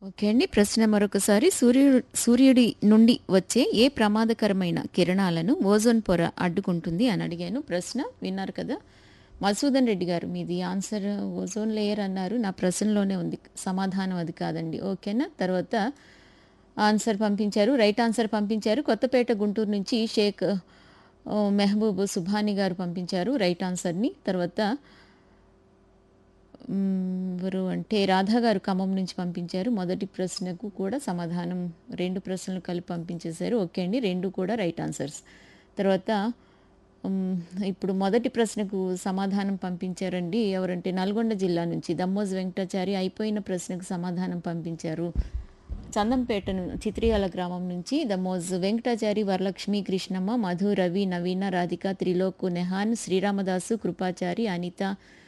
okay అండి ప్రశ్న మరొకసారి సూర్యుడు సూర్యుడి నుండి వచ్చే ఏ ప్రమాదకరమైన కిరణాలను ఓజోన్ పొర అడ్డుకుంటుంది అని అడిగాను ప్రశ్న విన్నారు కదా మసూదన్ రెడ్డి గారు మీది ఆన్సర్ ఓజోన్ లేయర్ అన్నారు నా ప్రశ్నలోనే ఉంది సమాధానం అది కాదండి ఓకేనా తర్వాత ఆన్సర్ పంపించారు రైట్ ఆన్సర్ పంపించారు కొత్తపేట గుంటూరు నుంచి షేక్ ఓ, మెహబూబ్ సుభాని గారు పంపించారు రైట్ ఆన్సర్ని తర్వాత మ్మ్, ఎవరు అంటే రాధా గారు ఖమ్మం నుంచి పంపించారు మొదటి ప్రశ్నకు కూడా సమాధానం రెండు ప్రశ్నలు కలిపి పంపించేశారు ఓకే అండి రెండు కూడా రైట్ ఆన్సర్స్ తర్వాత మ్మ్, ఇప్పుడు మొదటి ప్రశ్నకు సమాధానం పంపించారండి ఎవరంటే నల్గొండ జిల్లా నుంచి దమ్మోజ్ వెంకటాచారి అయిపోయిన ప్రశ్నకు సమాధానం పంపించారు చందంపేట ను- చిత్రియాల గ్రామం నుంచి దమోజ్ వెంకటాచారి వరలక్ష్మి కృష్ణమ్మ మధు రవి నవీన రాధిక త్రిలోక్ నెహాన్ శ్రీరామదాసు కృపాచారి అనిత